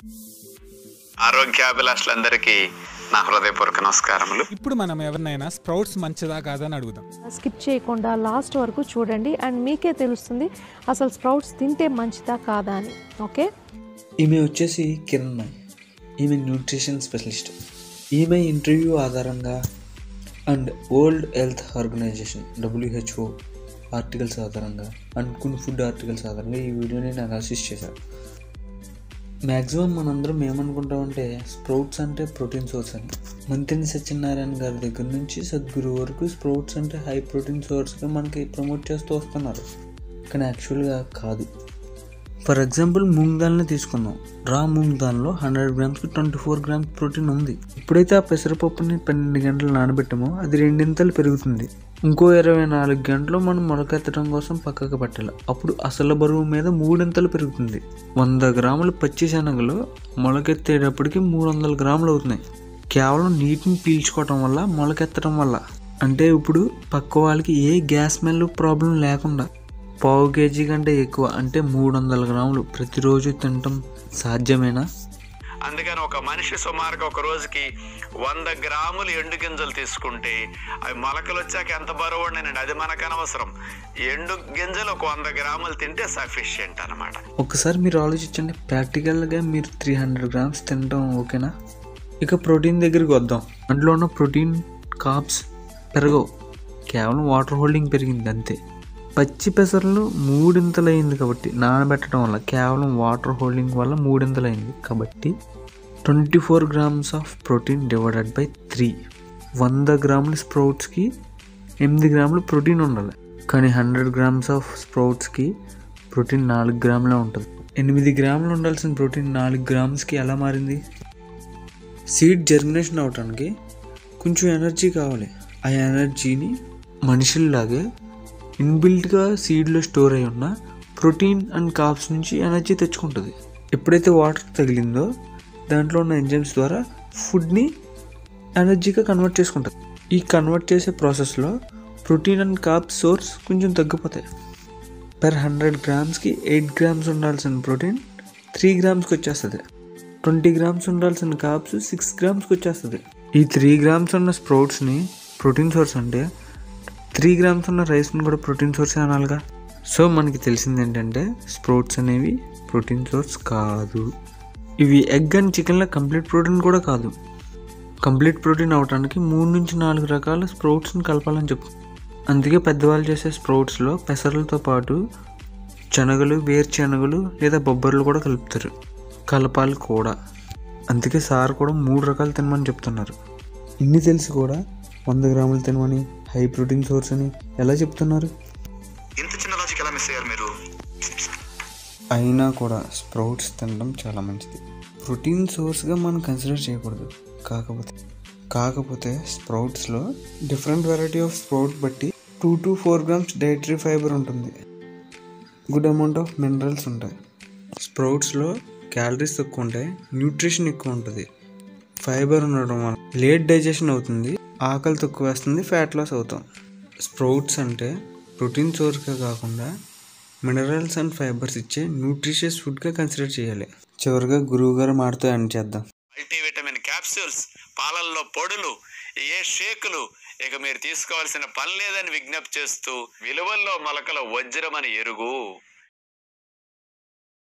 ఆరోగ్యాభిలాషులందరికీ నా హృదయపూర్వక నమస్కారములు ఇప్పుడు మనం ఎవరినైనా స్ప్రౌట్స్ మంచిదా కాదని అడుగుదాం స్కిప్ చేయకుండా లాస్ట్ వరకు చూడండి అండ్ మీకే తెలుస్తుంది అసలు స్ప్రౌట్స్ తింటే మంచిదా కాదా అని ఓకే ఈమె వచ్చేసి కిరణ్ ఈమె న్యూట్రిషన్ స్పెషలిస్ట్ ఈమె ఇంటర్వ్యూ ఆధారంగా and world health organization WHO articles ఆధారంగా అండ్ కొన్ని ఫుడ్ ఆర్టికల్స్ ఆధారంగా ఈ వీడియోని నేను అనాలిసిస్ చేశాను మ్యాక్సిమం మనందరం ఏమనుకుంటామంటే స్ప్రౌట్స్ అంటే ప్రోటీన్ సోర్స్ అని మంతిని సత్యనారాయణ గారి దగ్గర నుంచి సద్గురు వరకు స్ప్రౌట్స్ అంటే హై ప్రోటీన్ సోర్స్గా మనకి ప్రమోట్ చేస్తూ వస్తున్నారు కానీ యాక్చువల్గా కాదు ఫర్ ఎగ్జాంపుల్ మూంగ్ దాల్ని తీసుకుందాం రా మూంగ్ దాల్లో హండ్రెడ్ గ్రామ్స్కి ట్వంటీ ఫోర్ గ్రామ్స్ ప్రోటీన్ ఉంది ఇప్పుడైతే ఆ పెసరపప్పుని పన్నెండు గంటలు నానబెట్టామో అది రెండింతలు పెరుగుతుంది ఇంకో ఇరవై నాలుగు గంటలు మనం మొలకెత్తడం కోసం పక్కకు పెట్టాలి అప్పుడు అసలు బరువు మీద మూడింతలు పెరుగుతుంది వంద గ్రాముల పచ్చి శనగలు మొలకెత్తేటప్పటికి మూడు వందల గ్రాములు అవుతున్నాయి కేవలం నీటిని పీల్చుకోవటం వల్ల మొలకెత్తడం వల్ల అంటే ఇప్పుడు పక్క వాళ్ళకి ఏ గ్యాస్ స్మెల్ ప్రాబ్లం లేకుండా పావు కేజీ కంటే ఎక్కువ అంటే మూడు వందల గ్రాములు ప్రతిరోజు తినటం సాధ్యమేనా అందుకని ఒక మనిషి సుమారుగా ఒక రోజుకి వంద గ్రాములు ఎండు గింజలు తీసుకుంటే అవి మొలకలు వచ్చాక ఎంత బరువు ఉండనండి అది మనకు అనవసరం ఎండు గింజలు ఒక వంద గ్రాములు తింటే సఫిషియంట్ అనమాట ఒకసారి మీరు ఆలోచించండి ప్రాక్టికల్గా మీరు త్రీ హండ్రెడ్ గ్రామ్స్ తినటం ఓకేనా ఇక ప్రోటీన్ దగ్గరికి వద్దాం అందులో ఉన్న ప్రోటీన్ కాప్స్ పెరగవు కేవలం వాటర్ హోల్డింగ్ పెరిగింది అంతే పచ్చి పెసర్లు మూడింతలైంది కాబట్టి నానబెట్టడం వల్ల కేవలం వాటర్ హోల్డింగ్ వల్ల మూడింతలైంది కాబట్టి twenty four grams of protein divided by three వంద గ్రాముల స్ప్రౌట్స్కి ఎనిమిది గ్రాములు ప్రోటీన్ ఉండాలి కానీ హండ్రెడ్ గ్రామ్స్ ఆఫ్ స్ప్రౌట్స్కి ప్రోటీన్ నాలుగు గ్రాములే ఉంటుంది ఎనిమిది గ్రాములు ఉండాల్సిన ప్రోటీన్ నాలుగు గ్రామ్స్కి ఎలా మారింది సీడ్ జర్మినేషన్ అవడానికి కొంచెం ఎనర్జీ కావాలి ఆ ఎనర్జీని మనుషుల్లాగే ఇన్బిల్ట్గా సీడ్లో స్టోర్ అయి ఉన్న ప్రోటీన్ అండ్ కాప్స్ నుంచి ఎనర్జీ తెచ్చుకుంటుంది ఎప్పుడైతే వాటర్ తగిలిందో దాంట్లో ఉన్న ఎంజైమ్స్ ద్వారా ఫుడ్ని ఎనర్జీగా కన్వర్ట్ చేసుకుంటుంది ఈ కన్వర్ట్ చేసే ప్రాసెస్లో ప్రోటీన్ అండ్ కాప్స్ సోర్స్ కొంచెం తగ్గిపోతాయి పర్ హండ్రెడ్ గ్రామ్స్కి ఎయిట్ గ్రామ్స్ ఉండాల్సిన ప్రోటీన్ త్రీ గ్రామ్స్కి వచ్చేస్తుంది ట్వంటీ గ్రామ్స్ ఉండాల్సిన కాప్స్ సిక్స్ గ్రామ్స్కి వచ్చేస్తుంది ఈ త్రీ గ్రామ్స్ ఉన్న స్ప్రౌట్స్ని ప్రోటీన్ సోర్స్ అంటే త్రీ గ్రామ్స్ ఉన్న రైస్ని కూడా ప్రోటీన్ సోర్స్ అనాలిగా సో మనకి తెలిసింది ఏంటంటే స్ప్రౌట్స్ అనేవి ప్రోటీన్ సోర్స్ కాదు ఇవి ఎగ్ అండ్ చికెన్లో కంప్లీట్ ప్రోటీన్ కూడా కాదు కంప్లీట్ ప్రోటీన్ అవడానికి మూడు నుంచి నాలుగు రకాల స్ప్రౌట్స్ని కలపాలని చెప్పు అందుకే పెద్దవాళ్ళు చేసే స్ప్రౌట్స్లో పెసర్లతో పాటు శనగలు వేరుశనగలు లేదా బొబ్బర్లు కూడా కలుపుతారు కలపాలి కూడా అందుకే సార్ కూడా మూడు రకాలు తినమని చెప్తున్నారు ఇన్ని తెలిసి కూడా వంద గ్రాములు తినమని హై ప్రోటీన్ సోర్స్ అని ఎలా చెప్తున్నారు ఇంత చిన్న లాజిక్ ఎలా మిస్ అయ్యారు మీరు అయినా కూడా స్ప్రౌట్స్ తినడం చాలా మంచిది ప్రోటీన్ సోర్స్గా మనం కన్సిడర్ చేయకూడదు కాకపోతే కాకపోతే స్ప్రౌట్స్లో డిఫరెంట్ వెరైటీ ఆఫ్ స్ప్రౌట్ బట్టి two to four grams dietary fibre ఉంటుంది గుడ్ అమౌంట్ ఆఫ్ మినరల్స్ ఉంటాయి స్ప్రౌట్స్లో క్యాలరీస్ తక్కువ ఉంటాయి న్యూట్రిషన్ ఎక్కువ ఉంటుంది ఫైబర్ ఉండడం వల్ల లేట్ డైజెషన్ అవుతుంది ఆకలి తక్కువ వేస్తుంది ఫ్యాట్ లాస్ అవుతాం స్ప్రౌట్స్ అంటే ప్రోటీన్ సోర్స్గా కాకుండా మినరల్స్ అండ్ ఫైబర్స్ ఇచ్చే న్యూట్రిషియస్ ఫుడ్గా కన్సిడర్ చేయాలి చివరిగా గురువు గారు మాటతో ఎండ్ చేద్దాం మల్టీవిటమిన్ క్యాప్సూల్స్ పాలల్లో పొడులు ఏ షేకులు ఇక మీరు తీసుకోవాల్సిన పని లేదని విజ్ఞప్తి చేస్తూ విలువల్లో మొలకల వజ్రమని ఎరుగు